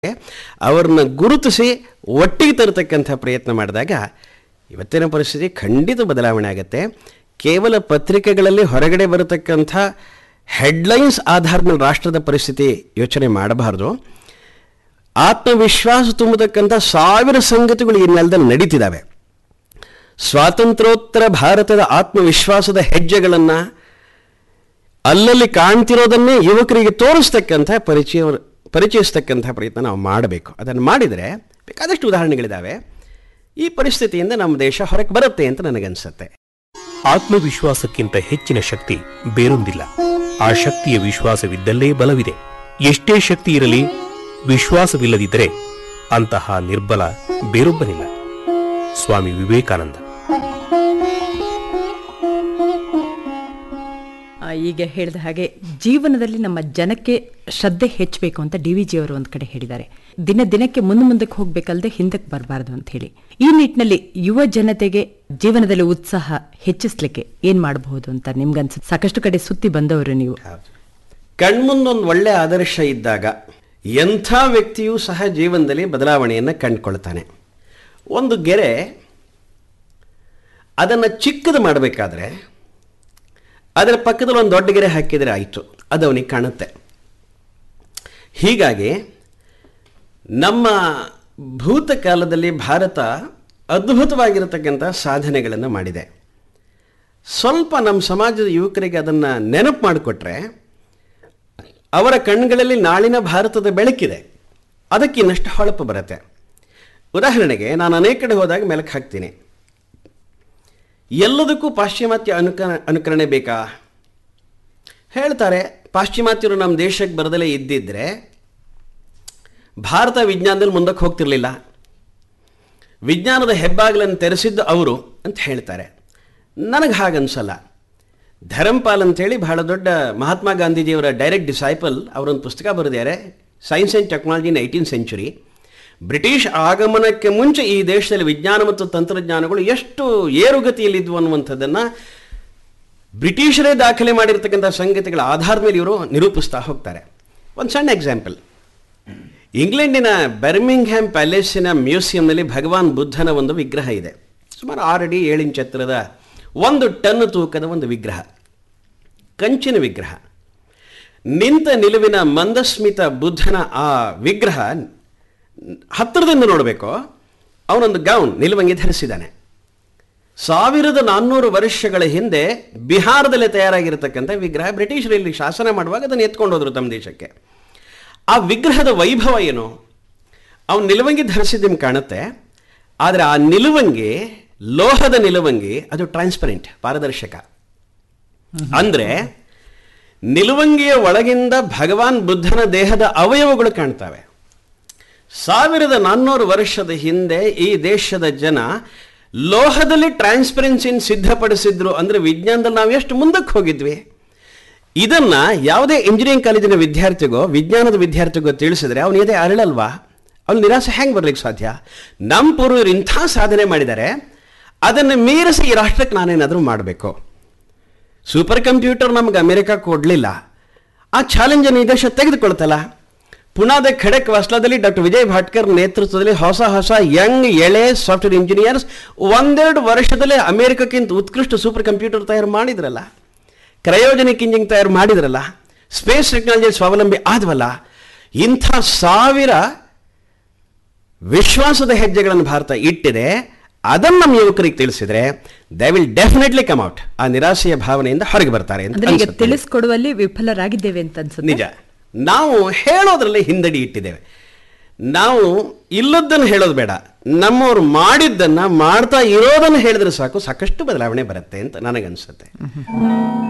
ಅವ್ರನ್ನ ಗುರುತಿಸಿ ಒಟ್ಟಿಗೆ ತರತಕ್ಕಂಥ ಪ್ರಯತ್ನ ಮಾಡಿದಾಗ ಇವತ್ತಿನ ಪರಿಸ್ಥಿತಿ ಖಂಡಿತ ಬದಲಾವಣೆ ಆಗುತ್ತೆ ಕೇವಲ ಪತ್ರಿಕೆಗಳಲ್ಲಿ ಹೊರಗಡೆ ಬರತಕ್ಕಂಥ ಹೆಡ್ಲೈನ್ಸ್ ಆಧಾರದ ಮೇಲೆ ರಾಷ್ಟ್ರದ ಪರಿಸ್ಥಿತಿ ಯೋಚನೆ ಮಾಡಬಾರ್ದು ಆತ್ಮವಿಶ್ವಾಸ ತುಂಬತಕ್ಕಂಥ ಸಾವಿರ ಸಂಗತಿಗಳು ಈ ನೆಲದಲ್ಲಿ ನಡೀತಿದ್ದಾವೆ ಸ್ವಾತಂತ್ರ್ಯೋತ್ತರ ಭಾರತದ ಆತ್ಮವಿಶ್ವಾಸದ ಹೆಜ್ಜೆಗಳನ್ನು ಅಲ್ಲಲ್ಲಿ ಕಾಣ್ತಿರೋದನ್ನೇ ಯುವಕರಿಗೆ ತೋರಿಸ್ತಕ್ಕಂಥ ಪರಿಚಯ ಪರಿಚಯಿಸ್ತಕ್ಕಂಥ ಪ್ರಯತ್ನ ನಾವು ಮಾಡಬೇಕು ಅದನ್ನು ಮಾಡಿದರೆ ಬೇಕಾದಷ್ಟು ಉದಾಹರಣೆಗಳಿದ್ದಾವೆ ಈ ಪರಿಸ್ಥಿತಿಯಿಂದ ನಮ್ಮ ದೇಶ ಹೊರಗೆ ಬರುತ್ತೆ ಅಂತ ನನಗನ್ಸುತ್ತೆ ಆತ್ಮವಿಶ್ವಾಸಕ್ಕಿಂತ ಹೆಚ್ಚಿನ ಶಕ್ತಿ ಬೇರೊಂದಿಲ್ಲ ಆ ಶಕ್ತಿಯ ವಿಶ್ವಾಸವಿದ್ದಲ್ಲೇ ಬಲವಿದೆ ಎಷ್ಟೇ ಶಕ್ತಿ ಇರಲಿ ವಿಶ್ವಾಸವಿಲ್ಲದಿದ್ದರೆ ಅಂತಹ ನಿರ್ಬಲ ಬೇರೊಬ್ಬನಿಲ್ಲ ಸ್ವಾಮಿ ವಿವೇಕಾನಂದ ಆ, ಈಗ ಹೇಳಿದ ಹಾಗೆ ಜೀವನದಲ್ಲಿ ನಮ್ಮ ಜನಕ್ಕೆ ಶ್ರದ್ಧೆ ಹೆಚ್ಚಬೇಕು ಅಂತ ಡಿ ವಿ ಜಿ ಅವರು ಒಂದು ಕಡೆ ಹೇಳಿದ್ದಾರೆ ದಿನ ದಿನಕ್ಕೆ ಮುಂದೆ ಮುಂದಕ್ಕೆ ಹೋಗ್ಬೇಕಲ್ದೆ ಹಿಂದಕ್ಕೆ ಬರಬಾರ್ದು ಅಂತ ಹೇಳಿ ಈ ನಿಟ್ಟಿನಲ್ಲಿ ಯುವ ಜನತೆಗೆ ಜೀವನದಲ್ಲಿ ಉತ್ಸಾಹ ಹೆಚ್ಚಿಸ್ಲಿಕ್ಕೆ ಏನ್ ಮಾಡಬಹುದು ಅಂತ ನಿಮ್ಗನ್ಸುತ್ತೆ ಸಾಕಷ್ಟು ಕಡೆ ಸುತ್ತಿ ಬಂದವರು ನೀವು ಕಣ್ಮುಂದೊಂದು ಒಳ್ಳೆಯ ಆದರ್ಶ ಇದ್ದಾಗ ಎಂಥ ವ್ಯಕ್ತಿಯೂ ಸಹ ಜೀವನದಲ್ಲಿ ಬದಲಾವಣೆಯನ್ನು ಕಂಡುಕೊಳ್ತಾನೆ ಒಂದು ಗೆರೆ ಅದನ್ನು ಚಿಕ್ಕದು ಮಾಡಬೇಕಾದ್ರೆ ಅದರ ಪಕ್ಕದಲ್ಲಿ ಒಂದು ದೊಡ್ಡ ಗೆರೆ ಹಾಕಿದರೆ ಆಯಿತು ಅದು ಅವನಿಗೆ ಕಾಣುತ್ತೆ ಹೀಗಾಗಿ ನಮ್ಮ ಭೂತಕಾಲದಲ್ಲಿ ಭಾರತ ಅದ್ಭುತವಾಗಿರತಕ್ಕಂಥ ಸಾಧನೆಗಳನ್ನು ಮಾಡಿದೆ ಸ್ವಲ್ಪ ನಮ್ಮ ಸಮಾಜದ ಯುವಕರಿಗೆ ಅದನ್ನು ನೆನಪು ಮಾಡಿಕೊಟ್ರೆ ಅವರ ಕಣ್ಗಳಲ್ಲಿ ನಾಳಿನ ಭಾರತದ ಬೆಳಕಿದೆ ಅದಕ್ಕೆ ಇನ್ನಷ್ಟು ಹೊಳಪು ಬರುತ್ತೆ ಉದಾಹರಣೆಗೆ ನಾನು ಅನೇಕ ಕಡೆ ಹೋದಾಗ ಮೆಲುಕು ಹಾಕ್ತೀನಿ ಎಲ್ಲದಕ್ಕೂ ಪಾಶ್ಚಿಮಾತ್ಯ ಅನುಕ ಅನುಕರಣೆ ಬೇಕಾ ಹೇಳ್ತಾರೆ ಪಾಶ್ಚಿಮಾತ್ಯರು ನಮ್ಮ ದೇಶಕ್ಕೆ ಬರದಲೇ ಇದ್ದಿದ್ರೆ ಭಾರತ ವಿಜ್ಞಾನದಲ್ಲಿ ಮುಂದಕ್ಕೆ ಹೋಗ್ತಿರ್ಲಿಲ್ಲ ವಿಜ್ಞಾನದ ಹೆಬ್ಬಾಗಿಲನ್ನು ತೆರೆಸಿದ್ದು ಅವರು ಅಂತ ಹೇಳ್ತಾರೆ ನನಗೆ ಹಾಗನ್ಸಲ್ಲ ಧರಂಪಾಲ್ ಅಂತೇಳಿ ಬಹಳ ದೊಡ್ಡ ಮಹಾತ್ಮ ಗಾಂಧೀಜಿಯವರ ಡೈರೆಕ್ಟ್ ಡಿಸೈಪಲ್ ಅವರೊಂದು ಪುಸ್ತಕ ಬರೆದಿದ್ದಾರೆ science and technology in eighteen century British ಆಗಮನಕ್ಕೆ ಮುಂಚೆ ಈ ದೇಶದಲ್ಲಿ ವಿಜ್ಞಾನ ಮತ್ತು ತಂತ್ರಜ್ಞಾನಗಳು ಎಷ್ಟು ಏರುಗತಿಯಲ್ಲಿದ್ವು ಅನ್ನುವಂಥದ್ದನ್ನು ಬ್ರಿಟಿಷರೇ ದಾಖಲೆ ಮಾಡಿರ್ತಕ್ಕಂಥ ಸಂಗತಿಗಳ ಆಧಾರದ ಮೇಲೆ ಇವರು ನಿರೂಪಿಸ್ತಾ ಹೋಗ್ತಾರೆ ಒಂದು ಸಣ್ಣ ಎಕ್ಸಾಂಪಲ್ ಇಂಗ್ಲೆಂಡಿನ ಬರ್ಮಿಂಗ್ಹ್ಯಾಮ್ ಪ್ಯಾಲೇಸಿನ ಮ್ಯೂಸಿಯಂನಲ್ಲಿ ಭಗವಾನ್ ಬುದ್ಧನ ಒಂದು ವಿಗ್ರಹ ಇದೆ ಸುಮಾರು ಆರು ಅಡಿ ಏಳು ಇಂಚ್ ಎತ್ತರದ ಒಂದು ಟನ್ ತೂಕದ ಒಂದು ವಿಗ್ರಹ ಕಂಚಿನ ವಿಗ್ರಹ ನಿಂತ ನಿಲುವಿನ ಮಂದಸ್ಮಿತ ಬುದ್ಧನ ಆ ವಿಗ್ರಹ ಹತ್ತಿರದಿಂದ ನೋಡಬೇಕು ಅವನೊಂದು ಗೌನ್ ನಿಲುವಂಗಿ ಧರಿಸಿದ್ದಾನೆ ಸಾವಿರದ ನಾನ್ನೂರು ವರ್ಷಗಳ ಹಿಂದೆ ಬಿಹಾರದಲ್ಲಿ ತಯಾರಾಗಿರತಕ್ಕಂಥ ವಿಗ್ರಹ ಬ್ರಿಟಿಷರು ಇಲ್ಲಿ ಶಾಸನ ಮಾಡುವಾಗ ಅದನ್ನು ಎತ್ಕೊಂಡು ಹೋದ್ರು ತಮ್ಮ ದೇಶಕ್ಕೆ ಆ ವಿಗ್ರಹದ ವೈಭವ ಏನು ಅವನು ನಿಲುವಂಗಿ ಧರಿಸಿದ್ದು ನಿಮ್ಗೆ ಕಾಣುತ್ತೆ ಆದರೆ ಆ ನಿಲುವಂಗಿ ಲೋಹದ ನಿಲುವಂಗಿ ಅದು ಟ್ರಾನ್ಸ್ಪರೆಂಟ್ ಪಾರದರ್ಶಕ ಅಂದ್ರೆ ನಿಲುವಂಗಿಯ ಒಳಗಿಂದ ಭಗವಾನ್ ಬುದ್ಧನ ದೇಹದ ಅವಯವಗಳು ಕಾಣ್ತವೆ ಸಾವಿರದ ನಾನ್ನೂರು ವರ್ಷದ ಹಿಂದೆ ಈ ದೇಶದ ಜನ ಲೋಹದಲ್ಲಿ ಟ್ರಾನ್ಸ್ಪರೆನ್ಸಿನ ಸಿದ್ಧಪಡಿಸಿದ್ರು ಅಂದ್ರೆ ವಿಜ್ಞಾನದಲ್ಲಿ ನಾವು ಎಷ್ಟು ಮುಂದಕ್ಕೆ ಹೋಗಿದ್ವಿ ಇದನ್ನ ಯಾವುದೇ ಇಂಜಿನಿಯರಿಂಗ್ ಕಾಲೇಜಿನ ವಿದ್ಯಾರ್ಥಿಗೋ ವಿಜ್ಞಾನದ ವಿದ್ಯಾರ್ಥಿಗೋ ತಿಳಿಸಿದ್ರೆ ಅವನ ಎದೆ ಅರಳಲ್ವಾ ಅವ್ನು ನಿರಾಸೆ ಹೆಂಗೆ ಬರ್ಲಿಕ್ಕೆ ಸಾಧ್ಯ ನಮ್ಮ ಪೂರ್ವರು ಇಂಥ ಸಾಧನೆ ಮಾಡಿದ್ದಾರೆ ಅದನ್ನು ಮೀರಿಸಿ ಈ ರಾಷ್ಟ್ರಕ್ಕೆ ನಾನೇನಾದರೂ ಮಾಡಬೇಕು ಸೂಪರ್ ಕಂಪ್ಯೂಟರ್ ನಮ್ಗೆ ಅಮೆರಿಕ ಕೊಡಲಿಲ್ಲ ಆ ಚಾಲೆಂಜನ್ನು ಈ ದೇಶ ತೆಗೆದುಕೊಳ್ತಲ್ಲ ಪುಣಾದ ಖಡಕ್ ವಾಸ್ಲಾದಲ್ಲಿ ಡಾಕ್ಟರ್ ವಿಜಯ್ ಭಾಟ್ಕರ್ ನೇತೃತ್ವದಲ್ಲಿ ಹೊಸ ಹೊಸ ಯಂಗ್ ಎಳೆ ಸಾಫ್ಟ್ವೇರ್ ಇಂಜಿನಿಯರ್ಸ್ ಒಂದೆರಡು ವರ್ಷದಲ್ಲೇ ಅಮೆರಿಕಕ್ಕಿಂತ ಉತ್ಕೃಷ್ಟ ಸೂಪರ್ ಕಂಪ್ಯೂಟರ್ ತಯಾರು ಮಾಡಿದ್ರಲ್ಲ ಕ್ರಯೋಜನಿಕ್ ಇಂಜಿನ್ ತಯಾರು ಮಾಡಿದ್ರಲ್ಲ ಸ್ಪೇಸ್ ಟೆಕ್ನಾಲಜಿ ಸ್ವಾವಲಂಬಿ ಆದ್ವಲ್ಲ ಇಂಥ ಸಾವಿರ ವಿಶ್ವಾಸದ ಹೆಜ್ಜೆಗಳನ್ನು ಭಾರತ ಇಟ್ಟಿದೆ ಅದನ್ನು ನಮ್ಮ ಯುವಕರಿಗೆ ತಿಳಿಸಿದ್ರೆ they will definitely come out ಆ ನಿರಾಸೆಯ ಭಾವನೆಯಿಂದ ಹೊರಗೆ ಬರ್ತಾರೆ ಅಂತ ಅಂದ್ರೆ ಈಗ ಅನ್ಸುತ್ತೆ. ತಿಳಿಸ್ಕೊಡುವಲ್ಲಿ ವಿಫಲರಾಗಿದ್ದೇವೆ ಅಂತ ಅನ್ಸುತ್ತೆ ನಿಜ ನಾವು ಹೇಳೋದ್ರಲ್ಲಿ ಹಿಂದಡಿ ಇಟ್ಟಿದ್ದೇವೆ ನಾವು ಇಲ್ಲದನ್ನು ಹೇಳೋದು ಬೇಡ ನಮ್ಮವ್ರು ಮಾಡಿದ್ದನ್ನು ಮಾಡ್ತಾ ಇರೋದನ್ನು ಹೇಳಿದ್ರೆ ಸಾಕು ಸಾಕಷ್ಟು ಬದಲಾವಣೆ ಬರುತ್ತೆ ಅಂತ ನನಗನ್ಸುತ್ತೆ